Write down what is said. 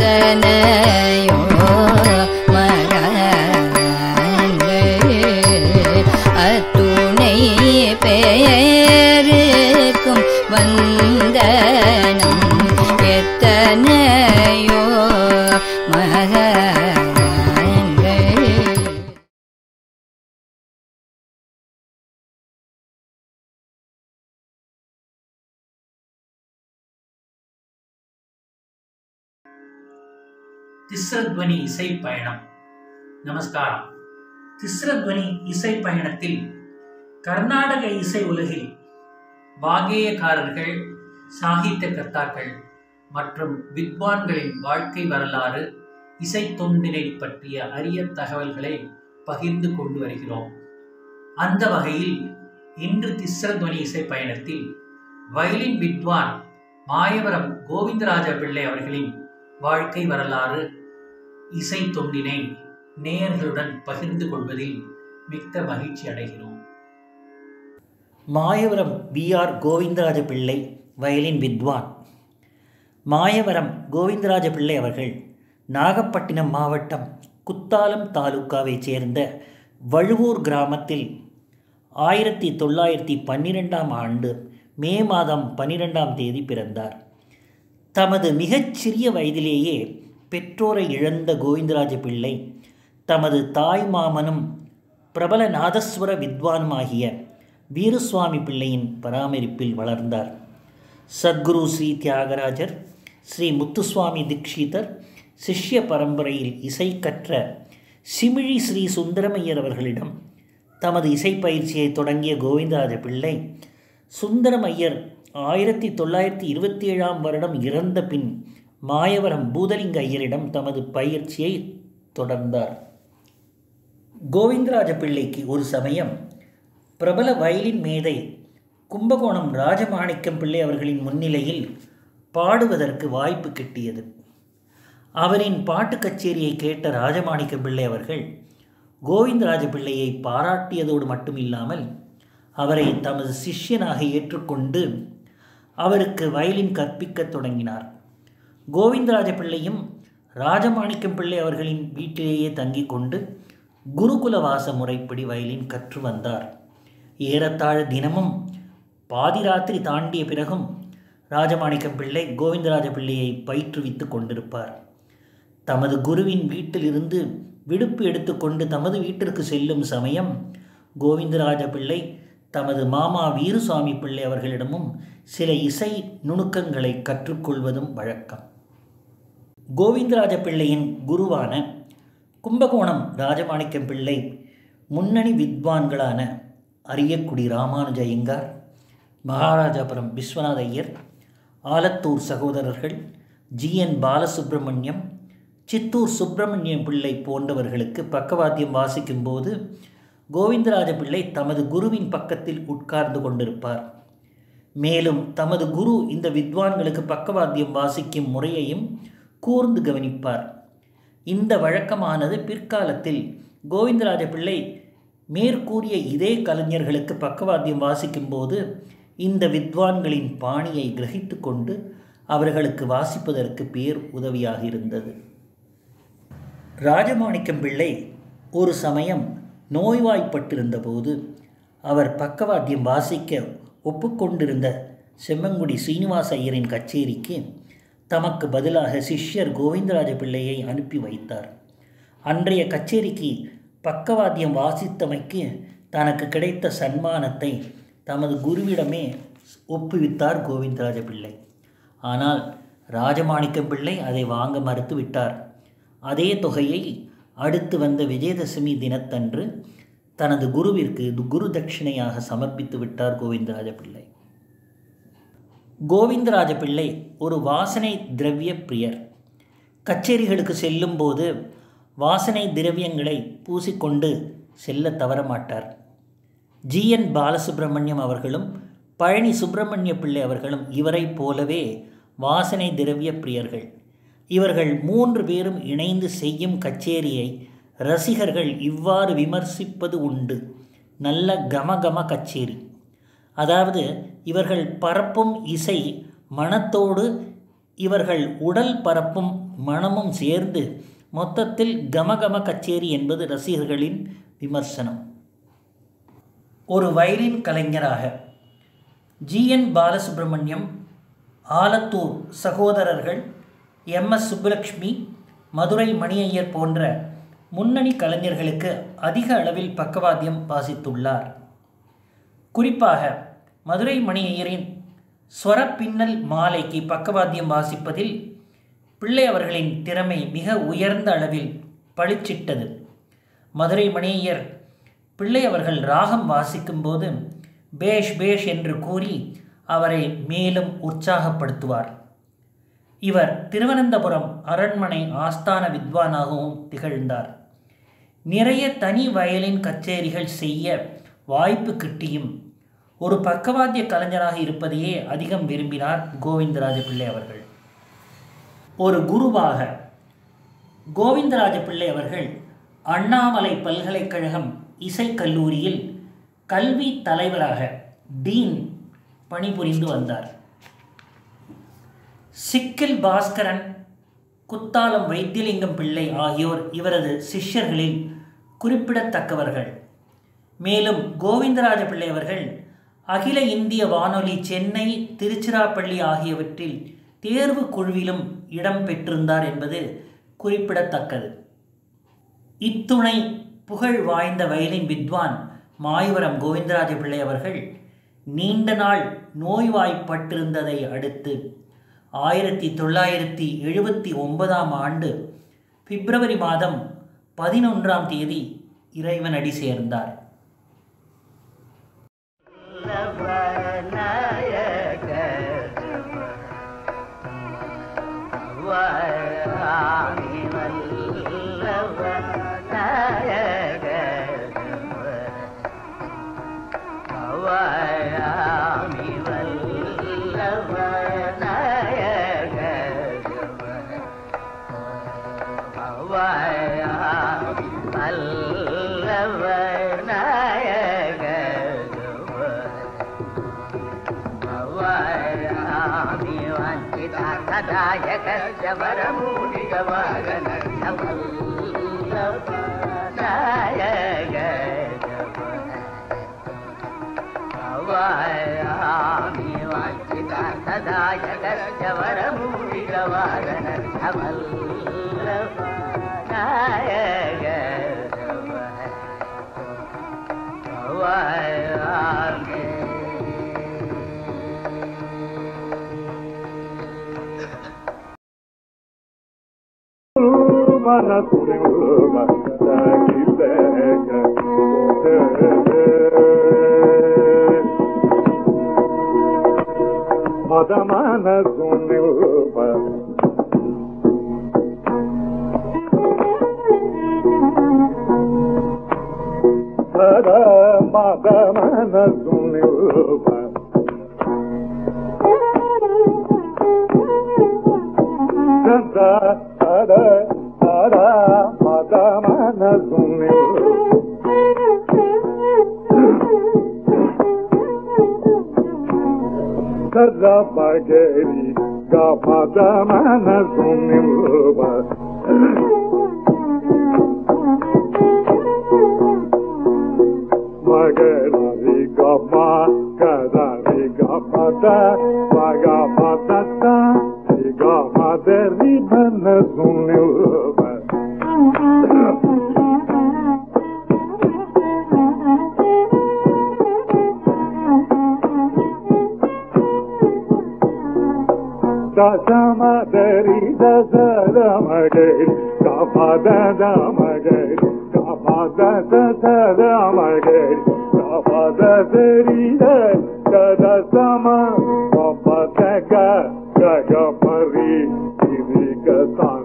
எத்தனையோ மரங்கள் அத்துணை பெயருக்கும் வந்தனம் எத்தனையோ மரங்கள் திஸ்ரத்வனி இசை பயணம் நமஸ்காரம் திஸ்ரத்வனி இசை பயணத்தில் கர்நாடக இசை உலகில் வாகேயக்காரர்கள் சாகித்ய கர்த்தாக்கள் மற்றும் வித்வான்களின் வாழ்க்கை வரலாறு இசை தொண்டினை பற்றிய அரிய தகவல்களை பகிர்ந்து கொண்டு வருகிறோம் அந்த வகையில் இன்று திஸ்ரத்வனி இசை பயணத்தில் வயலின் வித்வான் மாயவரம் கோவிந்தராஜ பிள்ளை அவர்களின் வாழ்க்கை வரலாறு இசை தொண்டினை நேயர்களுடன் பகிர்ந்து கொள்வதில் மிக்க மகிழ்ச்சி அடைகிறோம் மாயவரம் வி ஆர் கோவிந்தராஜ பிள்ளை வயலின் வித்வான் மாயவரம் கோவிந்தராஜ பிள்ளை அவர்கள் நாகப்பட்டினம் மாவட்டம் குத்தாலம் தாலுக்காவைச் சேர்ந்த வழுவூர் கிராமத்தில் ஆயிரத்தி தொள்ளாயிரத்தி பன்னிரெண்டாம் ஆண்டு மே மாதம் பன்னிரெண்டாம் தேதி பிறந்தார் தமது மிகச் சிறிய வயதிலேயே பெற்றோரை இழந்த கோவிந்தராஜ பிள்ளை தமது தாய் மாமனும் பிரபல நாதஸ்வர வித்வானுமாகிய வீரசுவாமி பிள்ளையின் பராமரிப்பில் வளர்ந்தார் சத்குரு ஸ்ரீ தியாகராஜர் ஸ்ரீ முத்துசுவாமி தீக்ஷிதர் சிஷ்ய பரம்பரையில் இசை கற்ற சிமிழி ஸ்ரீ சுந்தரமையர் அவர்களிடம் தமது இசை பயிற்சியை தொடங்கிய கோவிந்தராஜ பிள்ளை சுந்தரமையர் ஆயிரத்தி தொள்ளாயிரத்தி இருபத்தி ஏழாம் வருடம் இறந்த பின் மாயவரம் பூதலிங்க ஐயரிடம் தமது பயிற்சியை தொடர்ந்தார் கோவிந்தராஜ பிள்ளைக்கு ஒரு சமயம் பிரபல வயலின் மேதை கும்பகோணம் ராஜமாணிக்கம் பிள்ளை அவர்களின் முன்னிலையில் பாடுவதற்கு வாய்ப்பு கிட்டியது அவரின் பாட்டு கச்சேரியை கேட்ட ராஜமாணிக்கம் பிள்ளை அவர்கள் கோவிந்தராஜ பிள்ளையை பாராட்டியதோடு மட்டுமில்லாமல் அவரை தமது சிஷ்யனாக ஏற்றுக்கொண்டு அவருக்கு வயலின் கற்பிக்கத் தொடங்கினார் கோவிந்தராஜ பிள்ளையும் ராஜமாணிக்கம் பிள்ளை அவர்களின் வீட்டிலேயே தங்கிக் கொண்டு குருகுல வாச முறைப்படி வயலின் கற்று வந்தார் ஏறத்தாழ தினமும் பாதிராத்திரி தாண்டிய பிறகும் ராஜமாணிக்கம் பிள்ளை கோவிந்தராஜ பிள்ளையை பயிற்றுவித்து கொண்டிருப்பார் தமது குருவின் வீட்டிலிருந்து விடுப்பு எடுத்துக்கொண்டு தமது வீட்டிற்கு செல்லும் சமயம் கோவிந்தராஜ பிள்ளை தமது மாமா வீரசுவாமி பிள்ளை அவர்களிடமும் சில இசை நுணுக்கங்களை கற்றுக்கொள்வதும் வழக்கம் கோவிந்தராஜ பிள்ளையின் குருவான கும்பகோணம் ராஜமாணிக்கம் பிள்ளை முன்னணி வித்வான்களான அரியக்குடி ராமானுஜ ஐயங்கார் மகாராஜாபுரம் விஸ்வநாத ஐயர் ஆலத்தூர் சகோதரர்கள் ஜி என் பாலசுப்பிரமணியம் சித்தூர் சுப்பிரமணியம் பிள்ளை போன்றவர்களுக்கு பக்கவாத்தியம் வாசிக்கும்போது கோவிந்தராஜ பிள்ளை தமது குருவின் பக்கத்தில் உட்கார்ந்து கொண்டிருப்பார் மேலும் தமது குரு இந்த வித்வான்களுக்கு பக்கவாத்தியம் வாசிக்கும் முறையையும் கூர்ந்து கவனிப்பார் இந்த வழக்கமானது பிற்காலத்தில் கோவிந்தராஜ பிள்ளை மேற்கூறிய இதே கலைஞர்களுக்கு பக்கவாத்தியம் வாசிக்கும்போது இந்த வித்வான்களின் பாணியை கிரகித்து கொண்டு அவர்களுக்கு வாசிப்பதற்கு பேர் உதவியாக இருந்தது ராஜமாணிக்கம் பிள்ளை ஒரு சமயம் நோய்வாய்ப்பட்டிருந்தபோது அவர் பக்கவாத்தியம் வாசிக்க ஒப்புக்கொண்டிருந்த செம்மங்குடி சீனிவாச ஐயரின் கச்சேரிக்கு தமக்கு பதிலாக சிஷ்யர் கோவிந்தராஜ பிள்ளையை அனுப்பி வைத்தார் அன்றைய கச்சேரிக்கு பக்கவாத்தியம் வாசித்தமைக்கு தனக்கு கிடைத்த சன்மானத்தை தமது குருவிடமே ஒப்புவித்தார் கோவிந்தராஜ பிள்ளை ஆனால் ராஜமாணிக்கம் பிள்ளை அதை வாங்க மறுத்து விட்டார் அதே தொகையை அடுத்து வந்த விஜயதசமி தினத்தன்று தனது குருவிற்கு குரு தட்சிணையாக சமர்ப்பித்து விட்டார் கோவிந்தராஜ பிள்ளை கோவிந்தராஜ பிள்ளை ஒரு வாசனை திரவிய பிரியர் கச்சேரிகளுக்கு செல்லும்போது வாசனை திரவியங்களை பூசிக்கொண்டு செல்ல தவறமாட்டார் ஜி என் பாலசுப்ரமணியம் அவர்களும் பழனி சுப்பிரமணிய பிள்ளை அவர்களும் இவரைப் போலவே வாசனை திரவிய பிரியர்கள் இவர்கள் மூன்று பேரும் இணைந்து செய்யும் கச்சேரியை ரசிகர்கள் இவ்வாறு விமர்சிப்பது உண்டு நல்ல கமகம கச்சேரி அதாவது இவர்கள் பரப்பும் இசை மனத்தோடு இவர்கள் உடல் பரப்பும் மனமும் சேர்ந்து மொத்தத்தில் கமகம கச்சேரி என்பது ரசிகர்களின் விமர்சனம் ஒரு வயலின் கலைஞராக ஜிஎன் பாலசுப்ரமணியம் ஆலத்தூர் சகோதரர்கள் எம் எஸ் சுப்புலக்ஷ்மி மதுரை மணியையர் போன்ற முன்னணி கலைஞர்களுக்கு அதிக அளவில் பக்கவாத்தியம் வாசித்துள்ளார் குறிப்பாக மதுரை மணியையரின் ஸ்வரப்பின்னல் மாலைக்கு பக்கவாத்தியம் வாசிப்பதில் பிள்ளை அவர்களின் திறமை மிக உயர்ந்த அளவில் பளிச்சிட்டது மதுரை மணியையர் பிள்ளை அவர்கள் ராகம் வாசிக்கும்போது பேஷ் பேஷ் என்று கூறி அவரை மேலும் உற்சாகப்படுத்துவார் இவர் திருவனந்தபுரம் அரண்மனை ஆஸ்தான வித்வானாகவும் திகழ்ந்தார் நிறைய தனி வயலின் கச்சேரிகள் செய்ய வாய்ப்பு கிட்டியும் ஒரு பக்கவாத்திய கலைஞராக இருப்பதையே அதிகம் விரும்பினார் கோவிந்தராஜ பிள்ளை அவர்கள் ஒரு குருவாக கோவிந்தராஜ பிள்ளை அவர்கள் அண்ணாமலை பல்கலைக்கழகம் இசைக்கல்லூரியில் கல்வி தலைவராக டீன் பணிபுரிந்து வந்தார் சிக்கில் பாஸ்கரன் குத்தாலம் வைத்தியலிங்கம் பிள்ளை ஆகியோர் இவரது சிஷ்யர்களில் குறிப்பிடத்தக்கவர்கள் மேலும் கோவிந்தராஜ பிள்ளை அவர்கள் அகில இந்திய வானொலி சென்னை திருச்சிராப்பள்ளி ஆகியவற்றில் தேர்வு குழுவிலும் இடம் பெற்றிருந்தார் என்பது குறிப்பிடத்தக்கது இத்துணை புகழ் வாய்ந்த வயலின் வித்வான் மாயவரம் கோவிந்தராஜ பிள்ளை அவர்கள் நீண்ட நாள் நோய்வாய்ப்பட்டிருந்ததை அடுத்து ஆயிரத்தி தொள்ளாயிரத்தி எழுபத்தி ஒன்பதாம் ஆண்டு பிப்ரவரி மாதம் பதினொன்றாம் தேதி இறைவனடி சேர்ந்தார் சதாயகஸ்ய வரமூலிக வாகன நாயக அவாயாமி வாஞ்சிதா சதாயகஸ்ய வரமூலிக வாகன நாயக அவாயாமி மதமான சுனில்ப சத மதமான சுனில்ப சத சத சத மதமான சுனில்ப Kaza bageri gapada mana sunilba Magera ri gama kada ri gapada Maga patata ri gama deri mana sunilba Dasamadari dasaramagari Kapada damagari Kapada dasaramagari Kapada dari Dadasama Papadaka Gagapari Ini kesan